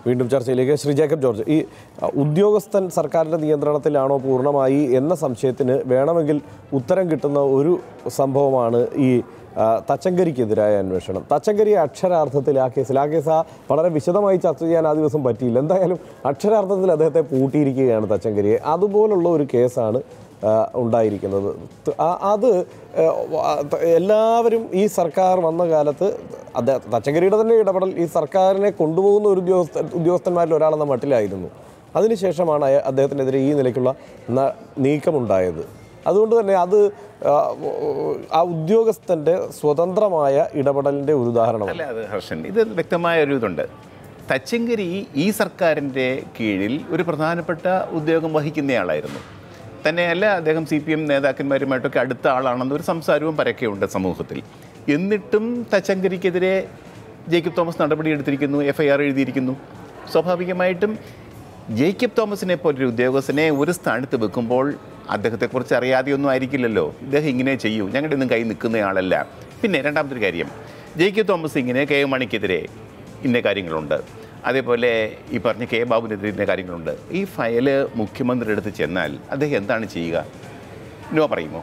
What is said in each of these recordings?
വീണ്ടും ചർച്ചയിലേക്ക് ശ്രീ ജേക്കബ് ജോർജ് ഈ അ, ഉദ്യോഗസ്ഥൻ സർക്കാരിൻ്റെ നിയന്ത്രണത്തിലാണോ പൂർണ്ണമായി എന്ന സംശയത്തിന് വേണമെങ്കിൽ ഉത്തരം കിട്ടുന്ന ഒരു സംഭവമാണ് ഈ ആ, തച്ചങ്കരിക്കെതിരായ അന്വേഷണം തച്ചങ്കരിയെ അക്ഷരാർത്ഥത്തിൽ ആ കേസിൽ ആ കേസ് ആ വളരെ വിശദമായി ചർച്ച ചെയ്യാൻ ആ ദിവസം പറ്റിയില്ല എന്തായാലും അക്ഷരാർത്ഥത്തിൽ അദ്ദേഹത്തെ പൂട്ടിയിരിക്കുകയാണ് തച്ചങ്കരിയെ അതുപോലുള്ള ഒരു കേസാണ് ആ, ഉണ്ടായിരിക്കുന്നത് ത- ആ- അത് ആ, വ- ത- എല്ലാവരും ഈ സർക്കാർ വന്ന കാലത്ത് അദ്ദേഹം തച്ചങ്കരിയുടെ തന്നെ ഇടപെടൽ ഈ സർക്കാരിനെ കൊണ്ടുപോകുന്ന ഒരു ഉദ്യോഗസ്ഥ ഉദ്യോഗസ്ഥന്മാരിൽ ഒരാളെന്ന മട്ടിലായിരുന്നു അതിനുശേഷമാണ് അയ- അദ്ദേഹത്തിനെതിരെ ഈ നിലയ്ക്കുള്ള ന- നീക്കമുണ്ടായത് അതുകൊണ്ട് തന്നെ അത് ആ, ആ ഉദ്യോഗസ്ഥൻ്റെ സ്വതന്ത്രമായ ഇടപെടലിൻ്റെ ഒരു ഉദാഹരണമാണ് അല്ല അത് ഹർഷൻ ഇത് വ്യക്തമായ ഒരു ഇതുണ്ട് തച്ചങ്കരി ഈ സർക്കാരിൻ്റെ കീഴിൽ ഒരു പ്രധാനപ്പെട്ട ഉദ്യോഗം വഹിക്കുന്നയാളായിരുന്നു തന്നെയല്ല അദ്ദേഹം സി പി എം നേതാക്കന്മാരുമായിട്ടൊക്കെ അടുത്ത ആളാണെന്ന് ഒരു സംസാരവും പരക്കെയുണ്ട് സമൂഹത്തിൽ എന്നിട്ടും തച്ചങ്കരിക്കെതിരെ ജേക്കബ് തോമസ് നടപടി എടുത്തിരിക്കുന്നു എഫ് ഐ ആർ എഴുതിയിരിക്കുന്നു സ്വാഭാവികമായിട്ടും ജേക്കബ് തോമസിനെ പോലൊരു ഉദ്യോഗസ്ഥനെ ഒരു സ്ഥാനത്ത് വെക്കുമ്പോൾ അദ്ദേഹത്തെക്കുറിച്ച് അറിയാതെയൊന്നും ആയിരിക്കില്ലല്ലോ ഇദ്ദേഹം ഇങ്ങനെ ചെയ്യൂ ഞങ്ങളുടെ ഒന്നും കൈ നിൽക്കുന്നയാളല്ല പിന്നെ രണ്ടാമത്തെ ഒരു കാര്യം ജേക്കബ് തോമസ് ഇങ്ങനെ കെ എം മണിക്കെതിരെ ഇന്ന കാര്യങ്ങളുണ്ട് അതേപോലെ ഈ പറഞ്ഞ കെ ബാബുവിനെതിരെ ഇന്ന കാര്യങ്ങളുണ്ട് ഈ ഫയല് മുഖ്യമന്ത്രിയുടെ അടുത്ത് ചെന്നാൽ അദ്ദേഹം എന്താണ് ചെയ്യുക നോ പറയുമോ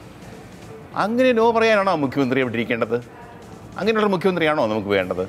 അങ്ങനെ നോ പറയാനാണോ മുഖ്യമന്ത്രി അവിടെ ഇരിക്കേണ്ടത് അങ്ങനെയുള്ള മുഖ്യമന്ത്രിയാണോ നമുക്ക് വേണ്ടത്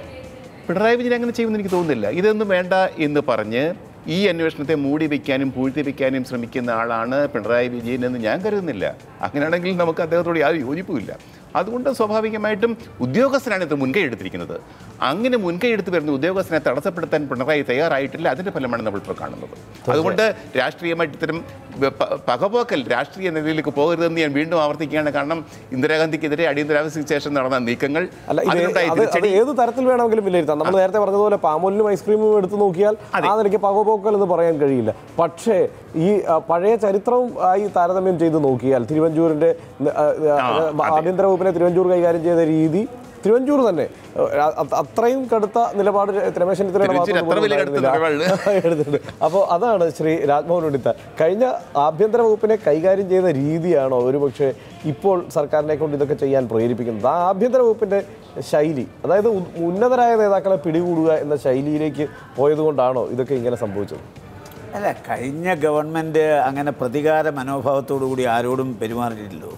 പിണറായി വിജയൻ അങ്ങനെ ചെയ്യുമെന്ന് എനിക്ക് തോന്നുന്നില്ല ഇതൊന്നും വേണ്ട എന്ന് പറഞ്ഞ് ഈ അന്വേഷണത്തെ മൂടി വയ്ക്കാനും പൂഴ്ത്തി വയ്ക്കാനും ശ്രമിക്കുന്ന ആളാണ് പിണറായി വിജയൻ എന്ന് ഞാൻ കരുതുന്നില്ല അങ്ങനെയാണെങ്കിൽ നമുക്ക് അദ്ദേഹത്തോട് യാതൊരു യോജിപ്പുമില്ല അതുകൊണ്ട് സ്വാഭാവികമായിട്ടും ഉദ്യോഗസ്ഥനാണ് ഇത് മുൻകൈ എടുത്തിരിക്കുന്നത് അങ്ങനെ മുൻകൈ എടുത്ത് വരുന്ന ഉദ്യോഗസ്ഥനെ തടസ്സപ്പെടുത്താൻ പിണറായി തയ്യാറായിട്ടില്ല അതിൻ്റെ ഫലമാണ് നമ്മൾ ഇപ്പോൾ കാണുന്നത് അതുകൊണ്ട് രാഷ്ട്രീയമായിട്ട് ഇത്തരം പ- പകപോക്കൽ രാഷ്ട്രീയ നിലയിലേക്ക് പോകരുതെന്ന് ഞാൻ വീണ്ടും ആവർത്തിക്കുകയാണ് കാരണം ഇന്ദിരാഗാന്ധിക്കെതിരെ അടിയന്തരാവസ്ഥയ്ക്ക് ശേഷം നടന്ന നീക്കങ്ങൾ അല്ല ഇത് അതിനുണ്ടായ അത് അത് തിരിച്ചടി ഏത് തരത്തിൽ വേണമെങ്കിലും വിലയിരുത്താം നമ്മൾ നേരത്തെ പറഞ്ഞതുപോലെ പാമോലിനും ഐസ്ക്രീമും എടുത്തു നോക്കിയാൽ ആ നിലയ്ക്ക് പകപോക്കൽ എന്ന് പറയാൻ കഴിയില്ല പക്ഷേ ഈ ആ, പഴയ ചരിത്രവും ആയി താരതമ്യം ചെയ്ത് നോക്കിയാൽ തിരുവഞ്ചൂരിന്റെ ആ, ആ, ആഭ്യന്തര വകുപ്പിനെ തിരുവഞ്ചൂർ കൈകാര്യം ചെയ്ത രീതി തിരുവഞ്ചൂർ തന്നെ ആ, അ- അത്രയും കടുത്ത നിലപാട് രമേശ് ചെന്നിത്തലയുടെ തിരുവഞ്ചൂർ ഭാഗത്തുനിന്ന് അത്ര വലിയ കടുത്ത ഉണ്ടായിരുന്നില്ല. എടുത്തിട്ടുണ്ട് അപ്പോൾ അതാണ് ശ്രീ രാജ്മോഹൻ ഉണ്ണിത്ത കഴിഞ്ഞ ആഭ്യന്തര വകുപ്പിനെ കൈകാര്യം ചെയ്ത രീതിയാണോ ഒരുപക്ഷെ ഇപ്പോൾ സർക്കാരിനെ കൊണ്ട് ഇതൊക്കെ ചെയ്യാൻ പ്രേരിപ്പിക്കുന്നത് ആ ആഭ്യന്തര വകുപ്പിന്റെ ശൈലി അതായത് ഉ- ഉന്നതരായ നേതാക്കളെ പിടികൂടുക എന്ന ശൈലിയിലേക്ക് പോയതുകൊണ്ടാണോ ഇതൊക്കെ ഇങ്ങനെ സംഭവിച്ചത് അല്ല കഴിഞ്ഞ ഗവൺമെൻറ് അങ്ങനെ പ്രതികാര മനോഭാവത്തോടു കൂടി ആരോടും പെരുമാറിയില്ലല്ലോ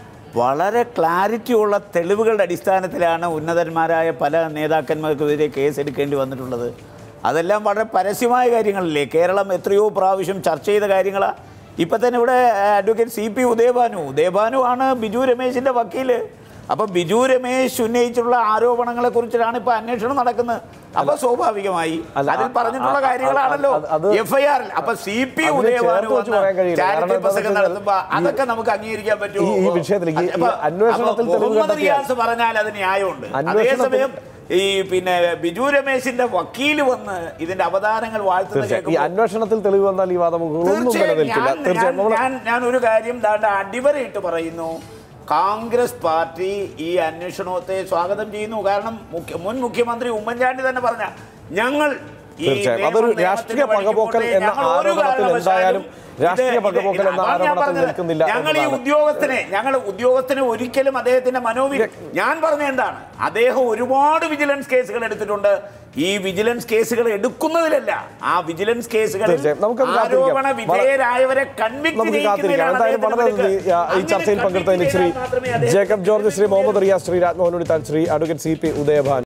വളരെ ക്ലാരിറ്റി ഉള്ള തെളിവുകളുടെ അടിസ്ഥാനത്തിലാണ് ഉന്നതന്മാരായ പല നേതാക്കന്മാർക്കെതിരെ കേസ് എടുക്കേണ്ടി വന്നിട്ടുള്ളത് അതെല്ലാം വളരെ പരസ്യമായ കാര്യങ്ങളല്ലേ കേരളം എത്രയോ പ്രാവശ്യം ചർച്ച ചെയ്ത കാര്യങ്ങളാണ് ഇപ്പം തന്നെ ഇവിടെ advocate C P Udayabhanu Udayabhanu ആണ് ബിജു രമേശിൻ്റെ വക്കീല് അപ്പം ബിജു രമേശ് ഉന്നയിച്ചിട്ടുള്ള ആരോപണങ്ങളെ കുറിച്ചിട്ടാണ് ഇപ്പൊ അന്വേഷണം നടക്കുന്നത് അപ്പൊ സ്വാഭാവികമായി അല്ല, അതിൽ ആ- പറഞ്ഞിട്ടുള്ള ആ- ആ- കാര്യങ്ങളാണല്ലോ അത് അത് എഫ്ഐആറിൽ അപ്പൊ സി പി അതിനെ ഉദയഭാനു ചേർത്ത് വെച്ച് പറയാൻ കഴിയില്ല. കാരണം ചാരിറ്റി എന്താണെന്ന് പ്രസംഗം വെച്ചാൽ നടത്തുമ്പോ ഈ- അതൊക്കെ നമുക്ക് അംഗീകരിക്കാൻ പറ്റുമോ ഈ- ഈ വിഷയത്തിലേക്ക് ഈ അപ്പൊ- അന്വേഷണത്തിൽ അപ്പൊ തെളിവ് മുഹമ്മദ് കണ്ടെത്തിയാൽ- റിയാസ് പറഞ്ഞാൽ അത് ന്യായമുണ്ട് അന്വേഷണത്തിൽ- അതേസമയം ഈ പിന്നെ ബിജു രമേശിന്റെ വക്കീല് വന്ന് ഇതിന്റെ അവതാരങ്ങൾ വാഴ്ത്തുന്ന തീർച്ചയായും ഈ കേൾക്കുമ്പോൾ അന്വേഷണത്തിൽ തെളിവ് വന്നാൽ ഈ വാദമുഖങ്ങളൊന്നും തീർച്ചയായും നിലനിൽക്കില്ല ഞാൻ- തീർച്ചയായും ഞാൻ- നമ്മൾ ഞാൻ ഞാൻ ഒരു കാര്യം ദാണ്ട് അടിവരയിട്ട് പറയുന്നു കോൺഗ്രസ് പാർട്ടി ഈ അന്വേഷണത്തെ സ്വാഗതം ചെയ്യുന്നു കാരണം മുഖ്യ മുൻ മുഖ്യമന്ത്രി ഉമ്മൻചാണ്ടി തന്നെ പറഞ്ഞ ഞങ്ങൾ ഈ തീർച്ചയായും. നിയമം അതൊരു നിയമത്തിന്റെ രാഷ്ട്രീയ വഴിക്ക് പകപോക്കൽ പോട്ടെ. എന്ന ഞങ്ങൾ ഒരു ആരോപണത്തിൽ കാരണവശാലും എന്തായാലും ഇത് രാഷ്ട്രീയ ഇത് പകപോക്കൽ എന്ന അതാണ് ഞാൻ ആരോപണത്തിൽ പറഞ്ഞത്. നിൽക്കുന്നില്ല ഞങ്ങൾ ഈ എന്നതാണ്. ഉദ്യോഗസ്ഥനെ ഞങ്ങൾ ഉദ്യോഗസ്ഥനെ ഒരിക്കലും അദ്ദേഹത്തിന്റെ മനോവി ഞാൻ പറഞ്ഞ എന്താണ് അദ്ദേഹം ഒരുപാട് വിജിലൻസ് കേസുകൾ എടുത്തിട്ടുണ്ട് ഈ വിജിലൻസ് കേസുകൾ എടുക്കുന്നതിലല്ല ആ വിജിലൻസ് കേസുകളിൽ തീർച്ചയായും. നമുക്കത് കാത്തിരിക്കാം. ആരോപണ വിധേയരായവരെ കൺവിക്ട് നമുക്ക് കാത്തിരിക്കാം എന്തായാലും വളരെ നന്ദി ഈ ചർച്ചയിൽ പങ്കെടുത്തതിന് Shri Jacob George Shri Muhammad Riyas Shri Rajmohan Unnithan Shri advocate C P Udayabhan